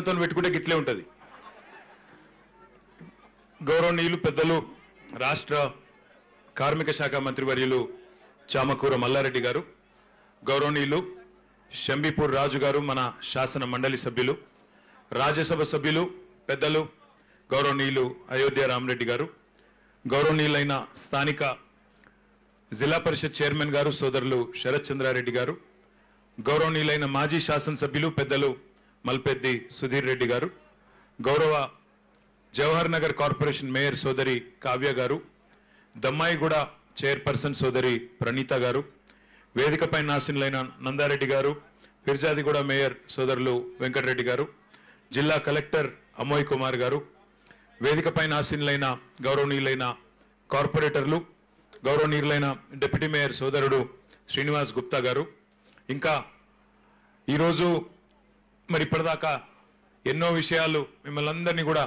అన్నతో పెట్టుకుంటే గిట్లే ఉంటది గౌరవనీయులు పెద్దలు రాష్ట్ర కార్మిక శాఖ మంత్రివర్యులు చామకూర మల్లారెడ్డి గారు గౌరవనీయులు షంబీపూర్ రాజు గారు మన శాసన మండలి సభ్యులు రాజ్యసభ సభ్యులు పెద్దలు గౌరవనీయులు అయోధ్య రామరెడ్డి గారు గౌరవనీయులైన స్థానిక జిల్లా పరిషత్ చైర్మన్ గారు సోదరులు శరత్ చంద్రారెడ్డి గారు గౌరవనీయులైన మాజీ శాసనసభ్యులు పెద్దలు మల్పెద్ది సుధీర్ రెడ్డి గారు గౌరవ జవహర్ నగర్ కార్పొరేషన్ మేయర్ సోదరి కావ్య గారు దమ్మాయిగూడ చైర్పర్సన్ సోదరి ప్రణీత గారు వేదికపై నాశనులైన నందారెడ్డి గారు ఫిర్జాదిగూడ మేయర్ సోదరులు వెంకటరెడ్డి గారు జిల్లా కలెక్టర్ అమోయ్ కుమార్ గారు వేదికపై నాశనులైన గౌరవనీయులైన కార్పొరేటర్లు గౌరవనీయులైన డిప్యూటీ మేయర్ సోదరుడు శ్రీనివాస్ గుప్తా గారు ఇంకా ఈరోజు మరి ఇప్పటిదాకా ఎన్నో విషయాలు మిమ్మల్ని అందరినీ కూడా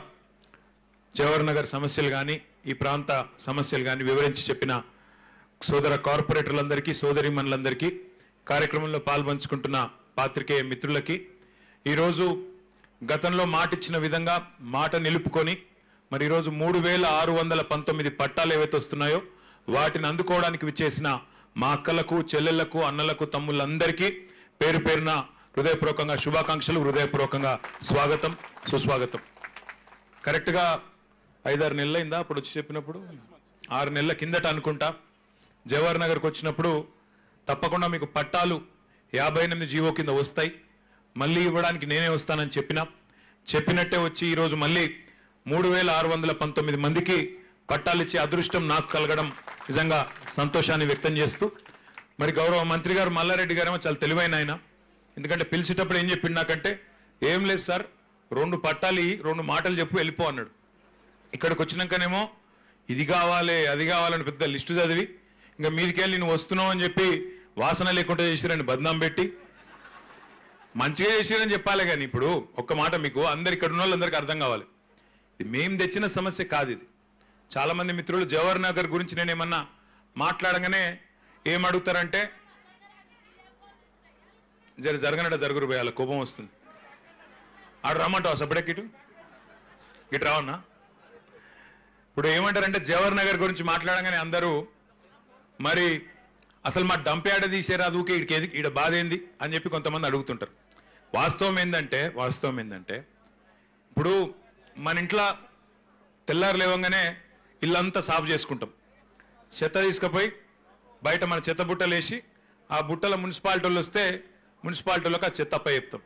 జవహర్ నగర్ సమస్యలు కానీ ఈ ప్రాంత సమస్యలు కానీ వివరించి చెప్పిన సోదర కార్పొరేటర్లందరికీ సోదరిమణులందరికీ కార్యక్రమంలో పాల్పంచుకుంటున్న పాత్రికేయ మిత్రులకి ఈరోజు గతంలో మాటిచ్చిన విధంగా మాట నిలుపుకొని మరి ఈరోజు మూడు వేల ఆరు వందల పంతొమ్మిది పట్టాలు ఏవైతే వస్తున్నాయో వాటిని అందుకోవడానికి విచ్చేసిన మా అక్కలకు చెల్లెళ్లకు అన్నలకు తమ్ముళ్ళందరికీ పేరు పేరున హృదయపూర్వకంగా శుభాకాంక్షలు హృదయపూర్వకంగా స్వాగతం సుస్వాగతం కరెక్ట్ గా ఐదారు నెలలైందా అప్పుడు వచ్చి చెప్పినప్పుడు ఆరు నెలల కిందట అనుకుంటా జవహర్ నగర్కి వచ్చినప్పుడు తప్పకుండా మీకు పట్టాలు యాభై ఎనిమిది జీవో కింద వస్తాయి మళ్ళీ ఇవ్వడానికి నేనే వస్తానని చెప్పినా చెప్పినట్టే వచ్చి ఈరోజు మళ్ళీ మూడు వేల ఆరు వందల పంతొమ్మిది మందికి పట్టాలు ఇచ్చే అదృష్టం నాకు కలగడం నిజంగా సంతోషాన్ని వ్యక్తం చేస్తూ మరి గౌరవ మంత్రి గారు మల్లారెడ్డి గారేమో చాలా తెలివైన ఆయన ఎందుకంటే పిలిచేటప్పుడు ఏం చెప్పిండు నాకంటే ఏం లేదు సార్ రెండు పట్టాలు ఇయ్యి, రెండు మాటలు చెప్పు వెళ్ళిపో అన్నాడు ఇక్కడికి వచ్చినాకనేమో ఇది కావాలి అది కావాలని పెద్ద లిస్టు చదివి ఇంకా మీదికెళ్ళి నువ్వు వస్తున్నావు అని చెప్పి వాసన లేకుండా చేసిరని బద్నాం పెట్టి మంచిగా చేసిరని చెప్పాలి కానీ ఇప్పుడు ఒక్క మాట మీకు అందరు ఇక్కడ ఉన్న వాళ్ళందరికీ అర్థం కావాలి ఇది మేం తెచ్చిన సమస్య కాదు ఇది చాలా మంది మిత్రులు జవహర్ నగర్ గురించి నేను ఏమన్నా మాట్లాడగానే ఏం అడుగుతారంటే జర జరగనట జరుగురు పోయాలి కోపం వస్తుంది ఆడు రమ్మంటావు సపడెక్ ఇటు ఇటు రావన్నా ఇప్పుడు ఏమంటారంటే జవహర్ నగర్ గురించి మాట్లాడగానే అందరూ మరి అసలు మా డంప్ యాడ తీసేరాదు ఊకే ఈడికి ఏది ఈడ బాధ ఏంది అని చెప్పి కొంతమంది అడుగుతుంటారు వాస్తవం ఏంటంటే వాస్తవం ఏంటంటే ఇప్పుడు మన ఇంట్లో తెల్లారు లేవంగానే ఇల్లంతా సాఫ్ చేసుకుంటాం చెత్త తీసుకుపోయి బయట మన చెత్త బుట్టలు వేసి ఆ బుట్టల మున్సిపాలిటీ వాళ్ళు వస్తే మున్సిపాలిటీలోకి ఆ చెత్త అప్ప చెప్తాం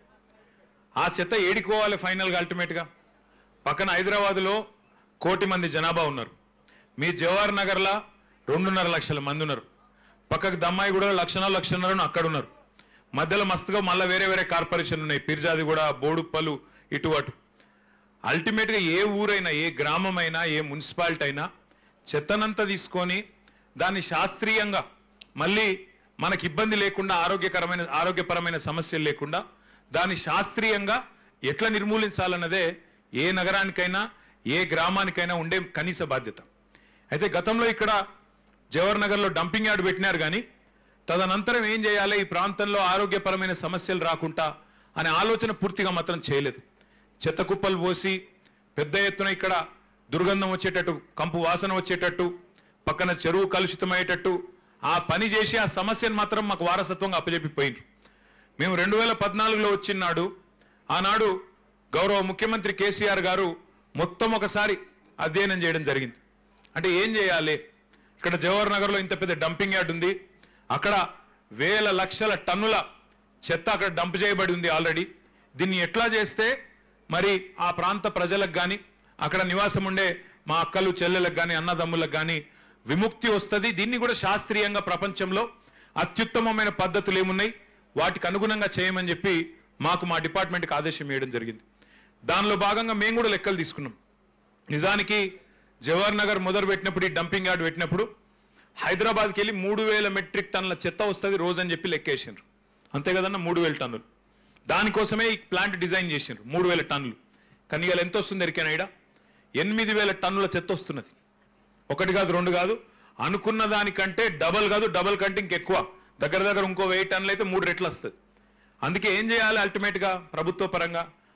ఆ చెత్త ఏడికోవాలి ఫైనల్గా అల్టిమేట్గా పక్కన హైదరాబాద్లో కోటి మంది జనాభా ఉన్నారు మీ జవహర్ నగర్లా రెండున్నర లక్షల మంది ఉన్నారు పక్కకు దమ్మాయి కూడా లక్షణ లక్షన్నర అక్కడ ఉన్నారు మధ్యలో మస్తుగా మళ్ళీ వేరే వేరే కార్పొరేషన్ ఉన్నాయి పిర్జాది కూడా బోడుప్పలు ఇటు అటు అల్టిమేట్ గా ఏ ఊరైనా ఏ గ్రామం అయినా ఏ మున్సిపాలిటీ అయినా చెత్తనంతా తీసుకొని దాన్ని శాస్త్రీయంగా మళ్ళీ మనకి ఇబ్బంది లేకుండా ఆరోగ్యకరమైన ఆరోగ్యపరమైన సమస్యలు లేకుండా దాన్ని శాస్త్రీయంగా ఎట్లా నిర్మూలించాలన్నదే ఏ నగరానికైనా ఏ గ్రామానికైనా ఉండే కనీస బాధ్యత అయితే గతంలో ఇక్కడ జవహర్ నగర్లో డంపింగ్ యార్డ్ పెట్టినారు కానీ తదనంతరం ఏం చేయాలి ఈ ప్రాంతంలో ఆరోగ్యపరమైన సమస్యలు రాకుండా అనే ఆలోచన పూర్తిగా మాత్రం చేయలేదు చెత్త కుప్పలు పోసి పెద్ద ఎత్తున ఇక్కడ దుర్గంధం వచ్చేటట్టు కంపు వాసన వచ్చేటట్టు పక్కన చెరువు కలుషితమయ్యేటట్టు ఆ పని చేసి ఆ సమస్యను మాత్రం మాకు వారసత్వంగా అప్పజెప్పిపోయింది మేము రెండు వేల పద్నాలుగులో వచ్చినాడు ఆనాడు గౌరవ ముఖ్యమంత్రి కేసీఆర్ గారు మొత్తం ఒకసారి అధ్యయనం చేయడం జరిగింది అంటే ఏం చేయాలి ఇక్కడ జవహర్ నగర్ లో ఇంత పెద్ద డంపింగ్ యార్డ్ ఉంది అక్కడ వేల లక్షల టన్నుల చెత్త అక్కడ డంప్ చేయబడి ఉంది ఆల్రెడీ దీన్ని ఎట్లా చేస్తే మరి ఆ ప్రాంత ప్రజలకు కానీ అక్కడ నివాసం ఉండే మా అక్కలు చెల్లెలకు కానీ అన్నదమ్ములకు కానీ విముక్తి వస్తుంది దీన్ని కూడా శాస్త్రీయంగా ప్రపంచంలో అత్యుత్తమమైన పద్ధతులు ఏమున్నాయి వాటికి అనుగుణంగా చేయమని చెప్పి మాకు మా డిపార్ట్మెంట్కి ఆదేశం ఇవ్వడం జరిగింది దానిలో భాగంగా మేము కూడా లెక్కలు తీసుకున్నాం నిజానికి జవహర్ నగర్ మొదలు పెట్టినప్పుడు ఈ డంపింగ్ యార్డ్ పెట్టినప్పుడు హైదరాబాద్కి వెళ్ళి మూడు వేల మెట్రిక్ టన్నుల చెత్త వస్తుంది రోజు అని చెప్పి లెక్కేసిండ్రు అంతే కదన్న మూడు వేల టన్నులు దానికోసమే ఈ ప్లాంట్ డిజైన్ చేసిండ్రు మూడు వేల టన్నులు కానీ ఇవాళ ఎంత వస్తుంది ఎరికైనా ఈడ ఎనిమిది వేల టన్నుల చెత్త వస్తున్నది ఒకటి కాదు రెండు కాదు అనుకున్న దానికంటే డబల్ కాదు డబల్ కంటే ఇంకెక్కువ దగ్గర దగ్గర ఇంకో వెయ్యి టన్నులు అయితే మూడు రెట్లు వస్తుంది అందుకే ఏం చేయాలి అల్టిమేట్ గా ప్రభుత్వ పరంగా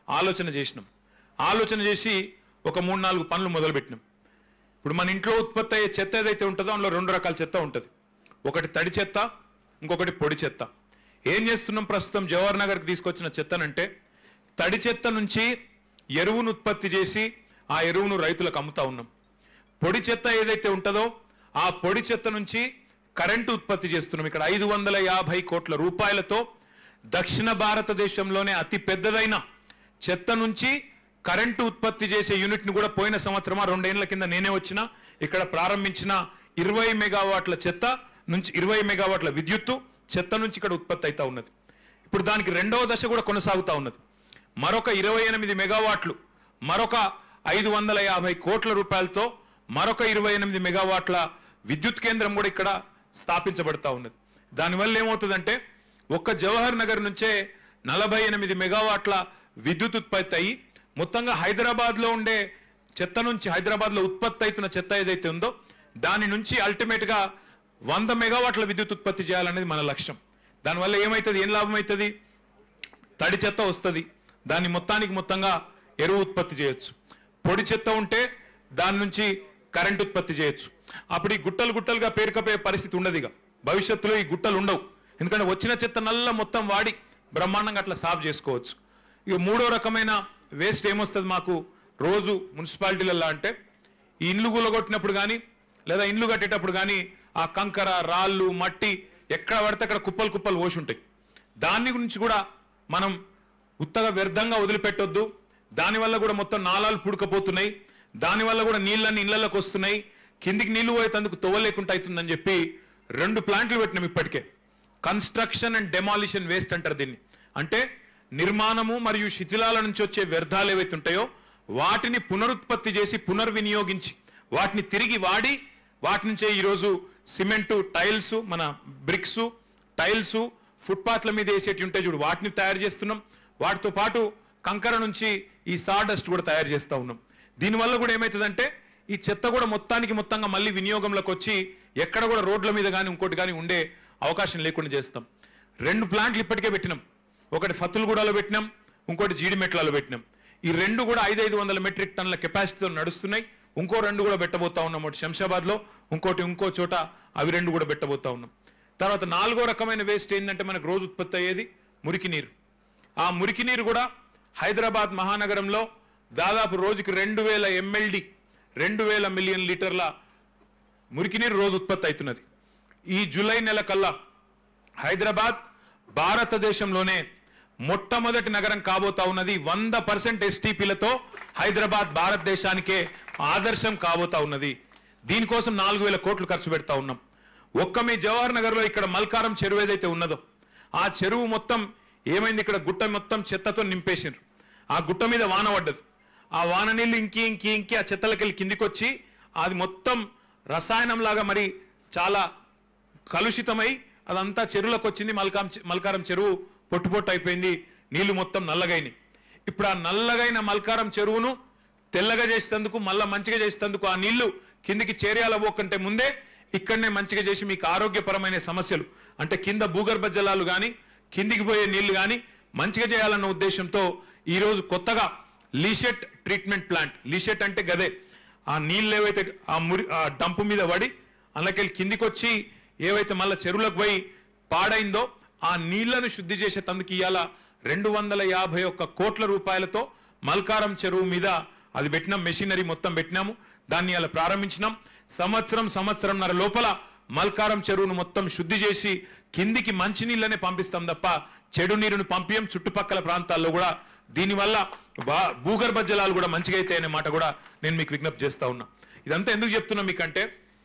ఆలోచన చేసినాం ఆలోచన చేసి ఒక మూడు నాలుగు పనులు మొదలుపెట్టినాం ఇప్పుడు మన ఇంట్లో ఉత్పత్తి అయ్యే చెత్త ఏదైతే ఉంటుందో అందులో రెండు రకాల చెత్త ఉంటుంది ఒకటి తడి చెత్త ఇంకొకటి పొడి చెత్త ఏం చేస్తున్నాం ప్రస్తుతం జవహర్ నగర్కి తీసుకొచ్చిన చెత్తనంటే తడి చెత్త నుంచి ఎరువును ఉత్పత్తి చేసి ఆ ఎరువును రైతులకు అమ్ముతా ఉన్నాం పొడి చెత్త ఏదైతే ఉంటుందో ఆ పొడి చెత్త నుంచి కరెంటు ఉత్పత్తి చేస్తున్నాం ఇక్కడ ఐదు వందల యాభై కోట్ల రూపాయలతో దక్షిణ భారతదేశంలోనే అతి పెద్దదైన చెత్త నుంచి కరెంటు ఉత్పత్తి చేసే యూనిట్ ని కూడా పోయిన సంవత్సరమా రెండేళ్ల కింద నేనే వచ్చిన ఇక్కడ ప్రారంభించిన ఇరవై మెగావాట్ల చెత్త నుంచి ఇరవై మెగావాట్ల విద్యుత్తు చెత్త నుంచి ఇక్కడ ఉత్పత్తి అవుతా ఉన్నది ఇప్పుడు దానికి రెండవ దశ కూడా కొనసాగుతా ఉన్నది మరొక ఇరవై ఎనిమిది మెగావాట్లు మరొక ఐదు వందల యాభై కోట్ల రూపాయలతో మరొక ఇరవై ఎనిమిది మెగావాట్ల విద్యుత్ కేంద్రం కూడా ఇక్కడ స్థాపించబడతా ఉన్నది దానివల్ల ఏమవుతుందంటే ఒక్క జవహర్ నగర్ నుంచే నలభై ఎనిమిది మెగావాట్ల విద్యుత్ ఉత్పత్తి అయ్యి మొత్తంగా హైదరాబాద్ లో ఉండే చెత్త నుంచి హైదరాబాద్ లో ఉత్పత్తి అవుతున్న చెత్త ఏదైతే ఉందో దాని నుంచి అల్టిమేట్ గా వంద మెగావాట్ల విద్యుత్ ఉత్పత్తి చేయాలనేది మన లక్ష్యం దానివల్ల ఏమవుతుంది ఏం లాభం అవుతుంది తడి చెత్త వస్తుంది దాన్ని మొత్తానికి మొత్తంగా ఎరువు ఉత్పత్తి చేయొచ్చు పొడి చెత్త ఉంటే దాని నుంచి కరెంట్ ఉత్పత్తి చేయొచ్చు అప్పుడు ఈ గుట్టలు గుట్టలుగా పేరుకపోయే పరిస్థితి ఉండదు ఇక భవిష్యత్తులో ఈ గుట్టలు ఉండవు ఎందుకంటే వచ్చిన చెత్త నల్ల మొత్తం వాడి బ్రహ్మాండంగా అట్లా సాఫ్ చేసుకోవచ్చు ఇక మూడో రకమైన వేస్ట్ ఏమొస్తుంది మాకు రోజు మున్సిపాలిటీలలో అంటే ఈ ఇండ్లు కూలగొట్టినప్పుడు కానీ లేదా ఇండ్లు కట్టేటప్పుడు కానీ ఆ కంకర రాళ్ళు మట్టి ఎక్కడ పడితే అక్కడ కుప్పలు కుప్పలు పోసి ఉంటాయి దాని గురించి కూడా మనం ఉత్తగా వ్యర్థంగా వదిలిపెట్టొద్దు దానివల్ల కూడా మొత్తం నాలాలు పుడకపోతున్నాయి దానివల్ల కూడా నీళ్ళన్నీ ఇళ్లలోకి వస్తున్నాయి కిందికి నీళ్లు పోయేందుకు తవ్వలేకుండా అవుతుందని చెప్పి రెండు ప్లాంట్లు పెట్టినాం ఇప్పటికే కన్స్ట్రక్షన్ అండ్ డెమాలిషన్ వేస్ట్ అంటారు దీన్ని అంటే నిర్మాణము మరియు శిథిలాల నుంచి వచ్చే వ్యర్థాలు ఏవైతే ఉంటాయో వాటిని పునరుత్పత్తి చేసి పునర్వినియోగించి వాటిని తిరిగి వాడి వాటి నుంచే ఈరోజు సిమెంటు టైల్స్ మన బ్రిక్స్ టైల్స్ ఫుట్పాత్ల మీద వేసేటి ఉంటాయి చూడు వాటిని తయారు చేస్తున్నాం వాటితో పాటు కంకర నుంచి ఈ సాడస్ట్ కూడా తయారు చేస్తా ఉన్నాం దీనివల్ల కూడా ఏమవుతుందంటే ఈ చెత్త కూడా మొత్తానికి మొత్తంగా మళ్ళీ వినియోగంలోకి వచ్చి ఎక్కడ కూడా రోడ్ల మీద కానీ ఇంకోటి కానీ ఉండే అవకాశం లేకుండా చేస్తాం రెండు ప్లాంట్లు ఇప్పటికే పెట్టినాం ఒకటి ఫతుల్గూడలో పెట్టినాం ఇంకోటి జీడిమెట్లలో పెట్టినాం ఈ రెండు కూడా ఐదైదు వందల మెట్రిక్ టన్నుల కెపాసిటీతో నడుస్తున్నాయి ఇంకో రెండు కూడా పెట్టబోతా ఉన్నాం ఒకటి శంషాబాద్ లో ఇంకోటి ఇంకో చోట అవి రెండు కూడా పెట్టబోతా ఉన్నాం తర్వాత నాలుగో రకమైన వేస్ట్ ఏంటంటే మనకు రోజు ఉత్పత్తి అయ్యేది మురికి నీరు ఆ మురికి నీరు కూడా హైదరాబాద్ మహానగరంలో దాదాపు రోజుకి రెండు వేల ఎంఎల్డి రెండు వేల మిలియన్ లీటర్ల మురికి నీరు రోజు ఉత్పత్తి అవుతున్నది ఈ జూలై నెల కల్లా హైదరాబాద్ భారతదేశంలోనే మొట్టమొదటి నగరం కాబోతా ఉన్నది వంద పర్సెంట్ ఎస్టీపీలతో హైదరాబాద్ భారతదేశానికే ఆదర్శం కాబోతా ఉన్నది దీనికోసం నాలుగు వేల కోట్లు ఖర్చు పెడతా ఉన్నాం ఒక్క మీ జవహర్ నగర్ లో ఇక్కడ మల్కారం చెరువు ఏదైతే ఉన్నదో ఆ చెరువు మొత్తం ఏమైంది ఇక్కడ గుట్ట మొత్తం చెత్తతో నింపేసిండ్రు ఆ గుట్ట మీద వాన పడ్డది ఆ వాన నీళ్లు ఇంకి ఇంకి ఇంకి ఆ చెత్తలకెళ్ళి కిందికి వచ్చి అది మొత్తం రసాయనం లాగా మరి చాలా కలుషితమై అదంతా చెరువులకు వచ్చింది మల్కాం మల్కారం చెరువు పొట్టు పొట్టు అయిపోయింది నీళ్లు మొత్తం నల్లగైనాయి ఇప్పుడు ఆ నల్లగైన మల్కారం చెరువును తెల్లగా చేసేందుకు మళ్ళా మంచిగా చేసేందుకు ఆ నీళ్లు కిందికి చేరియాల పోకంటే ముందే ఇక్కడనే మంచిగా చేసి మీకు ఆరోగ్యపరమైన సమస్యలు అంటే కింద భూగర్భ జలాలు కానీ కిందికి పోయే నీళ్లు కానీ మంచిగా చేయాలన్న ఉద్దేశంతో ఈ రోజు కొత్తగా లీషెట్ ట్రీట్మెంట్ ప్లాంట్ లీషెట్ అంటే గదే ఆ నీళ్ళు ఏవైతే ఆ మురి ఆ డంపు మీద పడి అందులోకెళ్ళి కిందికి వచ్చి ఏవైతే మళ్ళా చెరువులకు పోయి పాడైందో ఆ నీళ్లను శుద్ధి చేసే తందుకు ఇవాళ రెండు వందల యాభై ఒక్క కోట్ల రూపాయలతో మల్కారం చెరువు మీద అది పెట్టినాం మెషినరీ మొత్తం పెట్టినాము దాన్ని అలా ప్రారంభించినాం సంవత్సరం సంవత్సరంన్నర లోపల మల్కారం చెరువును మొత్తం శుద్ధి చేసి కిందికి మంచి నీళ్ళనే పంపిస్తాం తప్ప చెడు నీరును పంపియం చుట్టుపక్కల ప్రాంతాల్లో కూడా దీనివల్ల బా- భూగర్భ జలాలు కూడా మంచిగా అయితే అనే మాట కూడా నేను మీకు విజ్ఞప్తి చేస్తా ఉన్నా ఇదంతా ఎందుకు చెప్తున్నా మీకంటే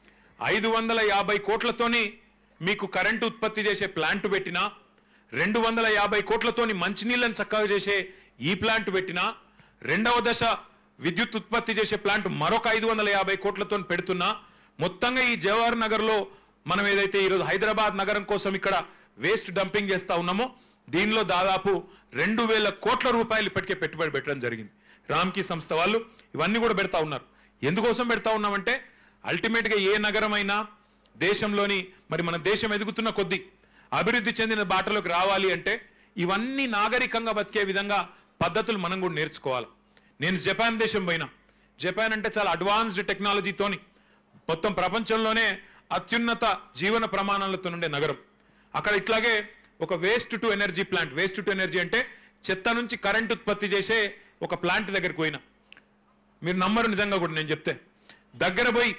ఐదు వందల యాభై కోట్లతోని మీకు కరెంటు ఉత్పత్తి చేసే ప్లాంట్ పెట్టినా రెండు వందల యాభై కోట్లతోని మంచినీళ్ళని చక్కగా చేసే ఈ ప్లాంట్ పెట్టినా రెండవ దశ విద్యుత్ ఉత్పత్తి చేసే ప్లాంట్ మరొక ఐదు వందల యాభై కోట్లతో పెడుతున్నా మొత్తంగా ఈ జవహర్ నగర్ లో మనం ఏదైతే ఈరోజు హైదరాబాద్ నగరం కోసం ఇక్కడ వేస్ట్ డంపింగ్ చేస్తా ఉన్నామో దీనిలో దాదాపు రెండు వేల కోట్ల రూపాయలు ఇప్పటికే పెట్టుబడి పెట్టడం జరిగింది రామ్కీ సంస్థ వాళ్ళు ఇవన్నీ కూడా పెడతా ఉన్నారు ఎందుకోసం పెడతా ఉన్నామంటే అల్టిమేట్ గా ఏ నగరమైనా దేశంలోని మరి మన దేశం ఎదుగుతున్న కొద్దీ అభివృద్ధి చెందిన బాటలోకి రావాలి అంటే ఇవన్నీ నాగరికంగా బతికే విధంగా పద్ధతులు మనం కూడా నేర్చుకోవాలి నేను జపాన్ దేశం పోయినా జపాన్ అంటే చాలా అడ్వాన్స్డ్ టెక్నాలజీతోని మొత్తం ప్రపంచంలోనే అత్యున్నత జీవన ప్రమాణాలతో ఉండే నగరం అక్కడ ఇట్లాగే ఒక waste to energy plant waste to energy అంటే చెత్త నుంచి కరెంట్ ఉత్పత్తి చేసే ఒక ప్లాంట్ దగ్గరికి పోయినా మీరు నమ్మరు నిజంగా కూడా నేను చెప్తే దగ్గర పోయి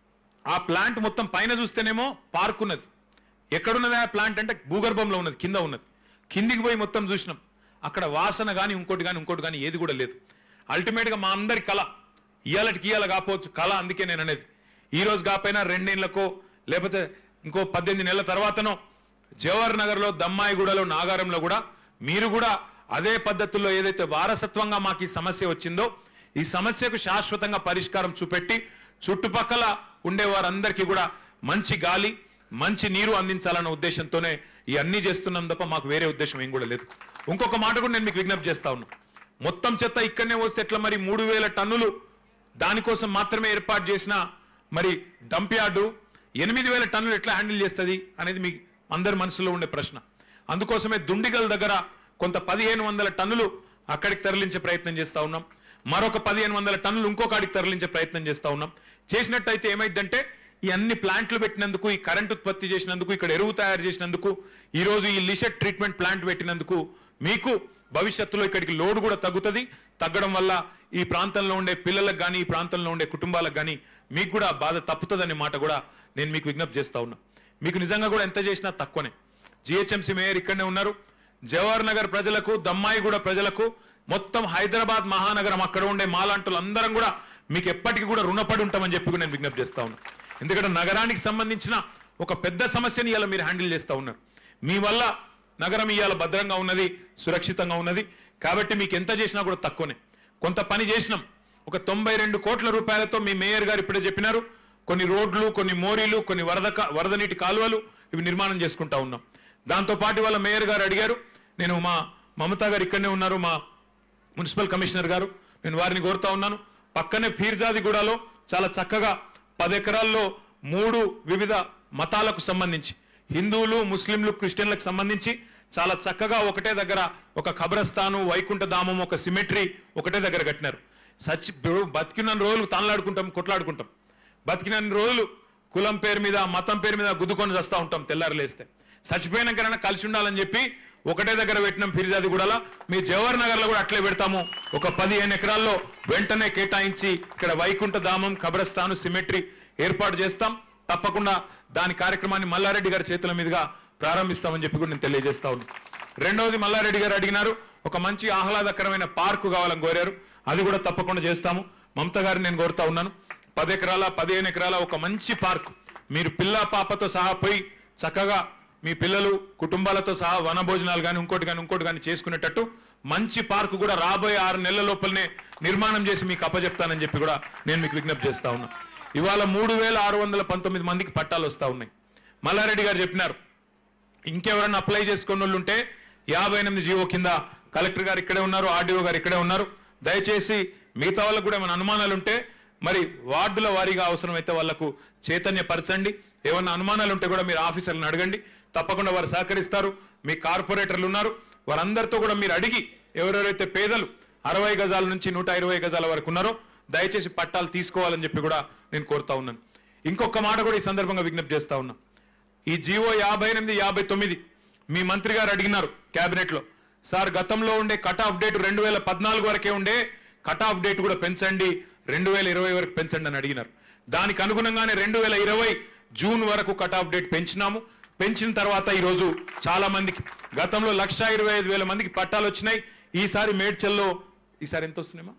ఆ ప్లాంట్ మొత్తం పైన చూస్తేనేమో పార్క్ ఉన్నది ఎక్కడున్నది ఆ ప్లాంట్ అంటే భూగర్భంలో ఉన్నది కింద ఉన్నది కిందికి పోయి మొత్తం చూసినాం అక్కడ వాసన కానీ ఇంకోటి కానీ ఇంకోటి కానీ ఏది కూడా లేదు అల్టిమేట్ గా మా అందరి కళ ఇయాలటికి ఇయాల కాపోవచ్చు కళ అందుకే నేను అనేది ఈ రోజు కాకపోయినా రెండేళ్లకో లేకపోతే ఇంకో పద్దెనిమిది నెలల తర్వాతనో జవహర్ నగర్ లో దమ్మాయిగూడలో నాగారంలో కూడా మీరు కూడా అదే పద్ధతుల్లో ఏదైతే వారసత్వంగా మాకు ఈ సమస్య వచ్చిందో ఈ సమస్యకు శాశ్వతంగా పరిష్కారం చూపెట్టి చుట్టుపక్కల ఉండే వారందరికీ కూడా మంచి గాలి మంచి నీరు అందించాలన్న ఉద్దేశంతోనే ఈ అన్ని చేస్తున్నాం తప్ప మాకు వేరే ఉద్దేశం ఏం కూడా లేదు ఇంకొక మాట కూడా నేను మీకు విజ్ఞప్తి చేస్తా ఉన్నా మొత్తం చెత్త ఇక్కడనే వస్తే ఎట్లా మరి మూడు వేల టన్నులు దానికోసం మాత్రమే ఏర్పాటు చేసిన మరి డంప్ యార్డు ఎనిమిది వేల టన్నులు ఎట్లా హ్యాండిల్ చేస్తుంది అనేది మీ అందరి మనసులో ఉండే ప్రశ్న అందుకోసమే దుండిగల్ దగ్గర కొంత పదిహేను వందల టన్నులు అక్కడికి తరలించే ప్రయత్నం చేస్తా ఉన్నాం మరొక పదిహేను వందల టన్నులు ఇంకొకడికి తరలించే ప్రయత్నం చేస్తా ఉన్నాం చేసినట్టయితే ఏమైందంటే ఈ అన్ని ప్లాంట్లు పెట్టినందుకు ఈ కరెంట్ ఉత్పత్తి చేసినందుకు ఇక్కడ ఎరువు తయారు చేసినందుకు ఈ రోజు ఈ లిషెట్ ట్రీట్మెంట్ ప్లాంట్ పెట్టినందుకు మీకు భవిష్యత్తులో ఇక్కడికి లోడ్ కూడా తగ్గుతుంది తగ్గడం వల్ల ఈ ప్రాంతంలో ఉండే పిల్లలకు కానీ ఈ ప్రాంతంలో ఉండే కుటుంబాలకు కానీ మీకు కూడా ఆ బాధ తప్పుతుందనే మాట కూడా నేను మీకు విజ్ఞప్తి చేస్తా ఉన్నా మీకు నిజంగా కూడా ఎంత చేసినా తక్కువనే జిహెచ్ఎంసీ మేయర్ ఇక్కడనే ఉన్నారు జవహర్ నగర్ ప్రజలకు దమ్మాయిగూడ ప్రజలకు మొత్తం హైదరాబాద్ మహానగరం అక్కడ ఉండే మాలాంటులు అందరం కూడా మీకు ఎప్పటికీ కూడా రుణపడి ఉంటామని చెప్పి కూడా నేను విజ్ఞప్తి చేస్తా ఉన్నా ఎందుకంటే నగరానికి సంబంధించిన ఒక పెద్ద సమస్యని ఇలా మీరు హ్యాండిల్ చేస్తా ఉన్నారు మీ వల్ల నగరం ఇవాళ భద్రంగా ఉన్నది సురక్షితంగా ఉన్నది కాబట్టి మీకు ఎంత చేసినా కూడా తక్కువనే కొంత పని చేసినాం ఒక తొంభై రెండు కోట్ల రూపాయలతో మీ మేయర్ గారు ఇప్పుడే చెప్పినారు కొన్ని రోడ్లు కొన్ని మోరీలు కొన్ని వరద కా- వరద నీటి కాలువలు ఇవి నిర్మాణం చేసుకుంటా ఉన్నాం దాంతో పాటు వాళ్ళ మేయర్ గారు అడిగారు నేను మా మమతా గారు ఇక్కడనే ఉన్నారు మా మున్సిపల్ కమిషనర్ గారు నేను వారిని కోరుతా ఉన్నాను పక్కనే ఫీర్జాదిగూడలో చాలా చక్కగా పది ఎకరాల్లో మూడు వివిధ మతాలకు సంబంధించి హిందువులు ముస్లింలు క్రిస్టియన్లకు సంబంధించి చాలా చక్కగా ఒకటే దగ్గర ఒక ఖబరస్థాను వైకుంఠ ధామం ఒక సిమెట్రీ ఒకటే దగ్గర కట్టినారు సచి ఇప్పుడు బతికిన రోజులు తానులాడుకుంటాం కొట్లాడుకుంటాం బతికిన రోజులు కులం పేరు మీద మతం పేరు మీద గుద్దుకొని వస్తూ ఉంటాం తెల్లారు లేస్తే చచ్చిపోయినాకైనా కలిసి ఉండాలని చెప్పి ఒకటే దగ్గర పెట్టినాం ఫిర్జాది కూడా మీ జవహర్ నగర్ లో కూడా అట్లే పెడతాము ఒక పదిహేను ఎకరాల్లో వెంటనే కేటాయించి ఇక్కడ వైకుంఠ ధామం కబ్రస్థాను సిమెట్రీ ఏర్పాటు చేస్తాం తప్పకుండా దాని కార్యక్రమాన్ని మల్లారెడ్డి గారి చేతుల మీదుగా ప్రారంభిస్తామని చెప్పి కూడా నేను తెలియజేస్తా ఉన్నాను రెండవది మల్లారెడ్డి గారు అడిగినారు ఒక మంచి ఆహ్లాదకరమైన పార్కు కావాలని కోరారు అది కూడా తప్పకుండా చేస్తాము మమత గారిని నేను కోరుతా ఉన్నాను పది ఎకరాల పదిహేను ఎకరాల ఒక మంచి పార్కు మీరు పిల్ల పాపతో సహా పోయి చక్కగా మీ పిల్లలు కుటుంబాలతో సహా వన భోజనాలు కానీ ఇంకోటి కానీ ఇంకోటి కానీ చేసుకునేటట్టు మంచి పార్కు కూడా రాబోయే ఆరు నెలల లోపలనే నిర్మాణం చేసి మీకు అప్పచెప్తానని చెప్పి కూడా నేను మీకు విజ్ఞప్తి చేస్తా ఉన్నా ఇవాళ మూడు వేల ఆరు వందల పంతొమ్మిది మందికి పట్టాలు వస్తా ఉన్నాయి మల్లారెడ్డి గారు చెప్పినారు ఇంకెవరన్నా అప్లై చేసుకున్న వాళ్ళు ఉంటే యాభై ఎనిమిది జీవో కింద కలెక్టర్ గారు ఇక్కడే ఉన్నారు ఆర్డీఓ గారు ఇక్కడే ఉన్నారు దయచేసి మిగతా వాళ్ళకు కూడా ఏమైనా అనుమానాలు ఉంటే మరి వార్డుల వారీగా అవసరమైతే వాళ్లకు చైతన్యపరచండి ఏమన్నా అనుమానాలు ఉంటే కూడా మీరు ఆఫీసర్లను అడగండి తప్పకుండా వారు సహకరిస్తారు మీ కార్పొరేటర్లు ఉన్నారు వారందరితో కూడా మీరు అడిగి ఎవరెవరైతే పేదలు అరవై గజాల నుంచి నూట ఇరవై గజాల వరకు ఉన్నారో దయచేసి పట్టాలు తీసుకోవాలని చెప్పి కూడా నేను కోరుతా ఉన్నాను ఇంకొక మాట కూడా ఈ సందర్భంగా విజ్ఞప్తి చేస్తా ఉన్నా ఈ జీవో యాభై ఎనిమిది యాభై తొమ్మిది మీ మంత్రి గారు అడిగినారు కేబినెట్ లో సార్ గతంలో ఉండే కట్ ఆఫ్ డేట్ రెండు వేల పద్నాలుగు వరకే ఉండే కట్ ఆఫ్ డేట్ కూడా పెంచండి రెండు వేల ఇరవై వరకు పెంచండి అని అడిగినారు దానికి అనుగుణంగానే రెండు వేల ఇరవై జూన్ వరకు కట్ ఆఫ్ డేట్ పెంచినాము పెంచిన తర్వాత ఈ రోజు చాలా మందికి గతంలో లక్ష ఇరవై ఐదు వేల మందికి పట్టాలు వచ్చినాయి ఈసారి మేడ్చల్లో ఈసారి ఎంత వస్తున్నాయమ్మా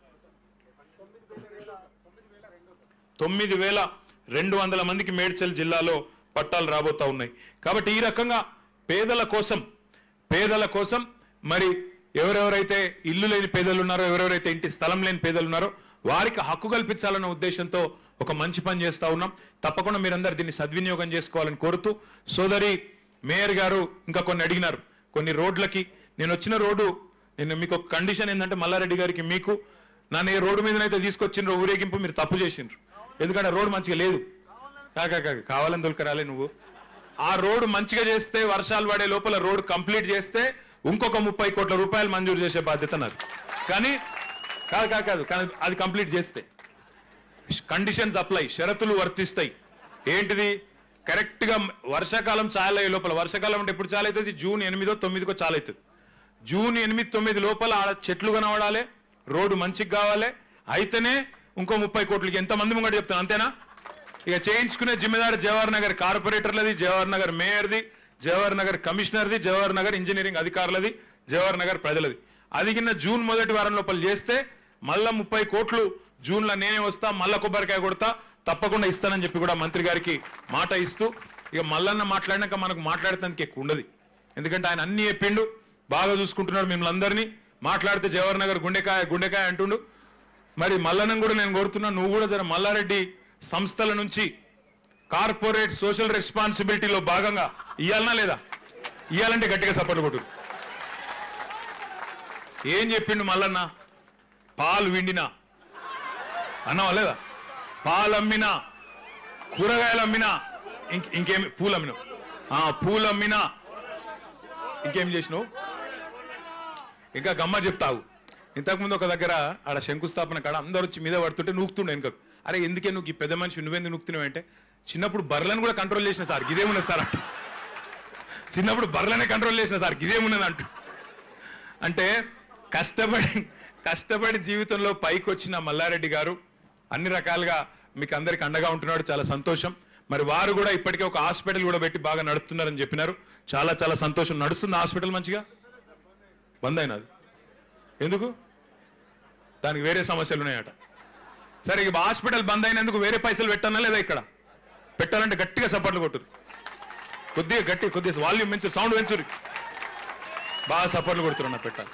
తొమ్మిది వేల రెండు వందల మందికి మేడ్చల్ జిల్లాలో పట్టాలు రాబోతా ఉన్నాయి కాబట్టి ఈ రకంగా పేదల కోసం పేదల కోసం మరి ఎవరెవరైతే ఇల్లు లేని పేదలు ఉన్నారో ఎవరెవరైతే ఇంటి స్థలం లేని పేదలు ఉన్నారో వారికి హక్కు కల్పించాలన్న ఉద్దేశంతో ఒక మంచి పని చేస్తా ఉన్నాం తప్పకుండా మీరందరూ దీన్ని సద్వినియోగం చేసుకోవాలని కోరుతూ సోదరి మేయర్ గారు ఇంకా కొన్ని అడిగినారు కొన్ని రోడ్లకి నేను వచ్చిన రోడ్డు నేను మీకు ఒక కండిషన్ ఏంటంటే మల్లారెడ్డి గారికి మీకు నన్ను ఏ రోడ్డు మీదనైతే తీసుకొచ్చిండ్రో ఊరేగింపు మీరు తప్పు చేసిండ్రు ఎందుకంటే రోడ్డు మంచిగా లేదు కాక కాక కావాలని దొరకరాలే నువ్వు ఆ రోడ్డు మంచిగా చేస్తే వర్షాలు పడే లోపల రోడ్డు కంప్లీట్ చేస్తే ఇంకొక ముప్పై కోట్ల రూపాయలు మంజూరు చేసే బాధ్యత నాది కానీ కాదు కాదు కాదు కానీ అది కంప్లీట్ చేస్తే కండిషన్స్ అప్లై షరతులు వర్తిస్తాయి ఏంటిది కరెక్ట్ గా వర్షాకాలం చాలా లోపల వర్షాకాలం అంటే ఎప్పుడు చాలా అవుతుంది జూన్ ఎనిమిదో తొమ్మిదికో చాలా అవుతుంది జూన్ ఎనిమిది తొమ్మిది లోపల ఆడ చెట్లు కనబడాలి రోడ్డు మంచిగా కావాలి అయితేనే ఇంకో ముప్పై కోట్లకి ఎంతమంది ముంగట చెప్తాను అంతేనా ఇక చేయించుకునే జిమ్మెదారు జవహర్ నగర్ కార్పొరేటర్లది జవహర్ నగర్ మేయర్ది జవహర్ నగర్ కమిషనర్ది జవహర్ నగర్ ఇంజనీరింగ్ అధికారులది జవహర్ నగర్ ప్రజలది అది కింద జూన్ మొదటి వారం లోపల చేస్తే మళ్ళా ముప్పై కోట్లు జూన్ లో నేనే వస్తా మళ్ళా కొబ్బరికాయ కొడతా తప్పకుండా ఇస్తానని చెప్పి కూడా మంత్రి గారికి మాట ఇస్తూ ఇక మల్లన్న మాట్లాడినాక మనకు మాట్లాడటానికి ఎక్కువ ఉండదు ఎందుకంటే ఆయన అన్ని చెప్పిండు బాగా చూసుకుంటున్నాడు మిమ్మల్ని అందరినీ మాట్లాడితే జవహర్ నగర్ గుండెకాయ గుండెకాయ అంటుండు మరి మల్లన్నను కూడా నేను కోరుతున్నా నువ్వు కూడా జర మల్లారెడ్డి సంస్థల నుంచి కార్పొరేట్ సోషల్ రెస్పాన్సిబిలిటీలో భాగంగా ఇయ్యాలనా లేదా ఇయ్యాలంటే గట్టిగా సపోర్ట్ కొట్టు ఏం చెప్పిండు మల్లన్న పాలు విండినా అన్నావా లేదా పాలు అమ్మినా కూరగాయలు అమ్మినా ఇంక ఇంకేమి పూలు అమ్మినావు ఆ పూలు అమ్మినా ఇంకేం చేసినావు ఇంకా గమ్మ చెప్తావు ఇంతకుముందు ఒక దగ్గర ఆడ శంకుస్థాపన కాడ అందరూ వచ్చి మీద పడుతుంటే నూకుతుండే వెనుక అరే ఎందుకే నువ్వు ఈ పెద్ద మనిషి నువ్వెందుకు నూకుతున్నావు అంటే చిన్నప్పుడు బర్రెలను కూడా కంట్రోల్ చేసిన సార్ గిదేమున్నది సార్ అంట చిన్నప్పుడు బర్రెలనే కంట్రోల్ చేసిన సార్ గిదేమున్నది అంటూ అంటే కష్టపడి కష్టపడి జీవితంలో పైకి వచ్చిన మల్లారెడ్డి గారు అన్ని రకాలుగా మీకు అందరికి అండగా ఉంటున్నాడు చాలా సంతోషం మరి వారు కూడా ఇప్పటికే ఒక హాస్పిటల్ కూడా పెట్టి బాగా నడుపుతున్నారని చెప్పినారు చాలా చాలా సంతోషం నడుస్తుంది హాస్పిటల్ మంచిగా బంద్ అయినది ఎందుకు దానికి వేరే సమస్యలు ఉన్నాయట సరే ఇక హాస్పిటల్ బంద్ అయినందుకు వేరే పైసలు పెట్టానా లేదా ఇక్కడ పెట్టాలంటే గట్టిగా సపోర్ట్లు కొట్టురు కొద్దిగా గట్టి కొద్దిగా వాల్యూమ్ పెంచు సౌండ్ పెంచురు బాగా సపోర్ట్లు కొడుతున్నా పెట్టాలి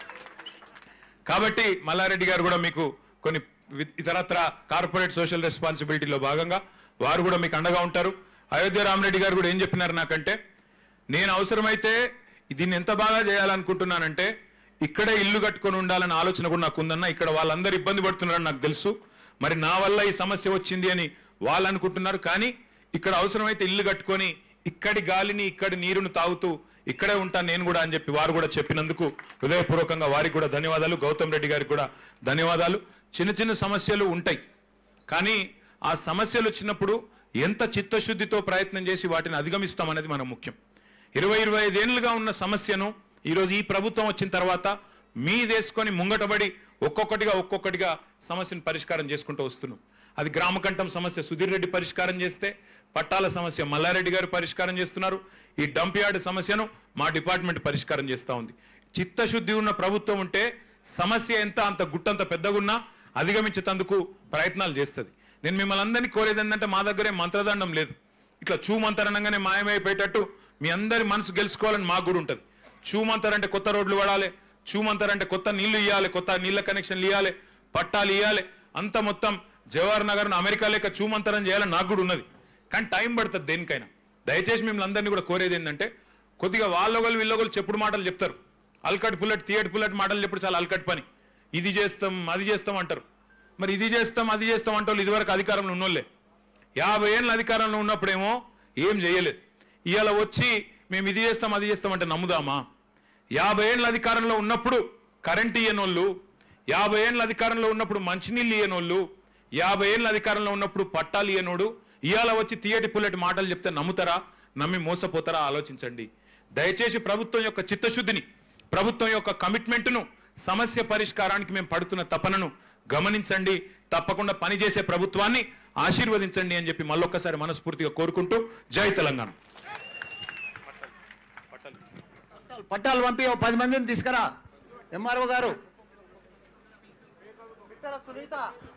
కాబట్టి మల్లారెడ్డి గారు కూడా మీకు కొన్ని వి- ఇతరత్ర కార్పొరేట్ సోషల్ రెస్పాన్సిబిలిటీలో భాగంగా వారు కూడా మీకు అండగా ఉంటారు అయోధ్య రామరెడ్డి గారు కూడా ఏం చెప్పినారు నాకంటే నేను అవసరమైతే దీన్ని ఎంత బాగా చేయాలనుకుంటున్నానంటే ఇక్కడే ఇల్లు కట్టుకొని ఉండాలనే ఆలోచన కూడా నాకు ఉందన్న ఇక్కడ వాళ్ళందరూ ఇబ్బంది పడుతున్నారని నాకు తెలుసు మరి నా వల్ల ఈ సమస్య వచ్చింది అని వాళ్ళు అనుకుంటున్నారు కానీ ఇక్కడ అవసరమైతే ఇల్లు కట్టుకొని ఇక్కడి గాలిని ఇక్కడి నీరును తాగుతూ ఇక్కడే ఉంటాను నేను కూడా అని చెప్పి వారు కూడా చెప్పినందుకు హృదయపూర్వకంగా వారికి కూడా ధన్యవాదాలు గౌతమ్ రెడ్డి గారికి కూడా ధన్యవాదాలు చిన్న చిన్న సమస్యలు ఉంటాయి కానీ ఆ సమస్యలు వచ్చినప్పుడు ఎంత చిత్తశుద్ధితో ప్రయత్నం చేసి వాటిని అధిగమిస్తామనేది మన ముఖ్యం ఇరవై ఇరవై ఐదేళ్లుగా ఉన్న సమస్యను ఈరోజు ఈ ప్రభుత్వం వచ్చిన తర్వాత మీదేసుకొని ముంగటబడి ఒక్కొక్కటిగా ఒక్కొక్కటిగా సమస్యను పరిష్కారం చేసుకుంటూ వస్తున్నాం అది గ్రామకంఠం సమస్య సుధీర్ రెడ్డి పరిష్కారం చేస్తే పట్టాల సమస్య మల్లారెడ్డి గారు పరిష్కారం చేస్తున్నారు ఈ డంప్ యార్డ్ సమస్యను మా డిపార్ట్మెంట్ పరిష్కారం చేస్తా ఉంది చిత్తశుద్ధి ఉన్న ప్రభుత్వం ఉంటే సమస్య ఎంత అంత గుట్టంత పెద్దగున్నా అధిగమించేందుకు ప్రయత్నాలు చేస్తుంది నేను మిమ్మల్ని అందరినీ కోరేది ఏంటంటే మా దగ్గరే మంత్రదండం లేదు ఇట్లా చూమంతరణంగానే మాయమైపోయేటట్టు మీ అందరి మనసు గెలుచుకోవాలని మాకు కూడా ఉంటుంది చూమంతరంటే కొత్త రోడ్లు పడాలి చూమంతరంటే కొత్త నీళ్లు ఇవ్వాలి కొత్త నీళ్ల కనెక్షన్లు ఇవ్వాలి పట్టాలు ఇవ్వాలి అంత మొత్తం జవహర్ నగర్ అమెరికా లేక చూమంతరం చేయాలని నాకు కూడా ఉన్నది కానీ టైం పడుతుంది దేనికైనా దయచేసి మిమ్మల్ని అందరినీ కూడా కోరేది ఏంటంటే కొద్దిగా వాళ్ళొగలు వీళ్ళొగలు చెప్పుడు మాటలు చెప్తారు అల్కట్ పుల్లట్ తీయట్ పుల్లట్ మాటలు చెప్పుడు చాలా అల్కట్ పని ఇది చేస్తాం అది చేస్తాం అంటారు మరి ఇది చేస్తాం అది చేస్తాం అంటే వాళ్ళు ఇదివరకు అధికారంలో ఉన్నోళ్ళే యాభై ఏళ్ళ అధికారంలో ఉన్నప్పుడేమో ఏం చేయలేదు ఇవాళ వచ్చి మేము ఇది చేస్తాం అది చేస్తాం అంటే నమ్ముదామా యాభై ఏళ్ళ అధికారంలో ఉన్నప్పుడు కరెంట్ ఇయ్యనోళ్ళు యాభై ఏళ్ళ అధికారంలో ఉన్నప్పుడు మంచినీళ్ళు ఇయ్యనోళ్ళు యాభై ఏళ్ళ అధికారంలో ఉన్నప్పుడు పట్టాలు ఇయ్యనోడు ఇవాళ వచ్చి తీయటి పుల్లటి మాటలు చెప్తే నమ్ముతారా నమ్మి మోసపోతారా ఆలోచించండి దయచేసి ప్రభుత్వం యొక్క చిత్తశుద్ధిని ప్రభుత్వం యొక్క కమిట్మెంట్ను సమస్య పరిష్కారానికి మేము పడుతున్న తపనను గమనించండి తప్పకుండా పనిచేసే ప్రభుత్వాన్ని ఆశీర్వదించండి అని చెప్పి మళ్ళొక్కసారి మనస్ఫూర్తిగా కోరుకుంటూ జై తెలంగాణ పట్టాలు పంపి ఓ పది మందిని తీసుకురా ఎంఆర్ఓ గారు సునీత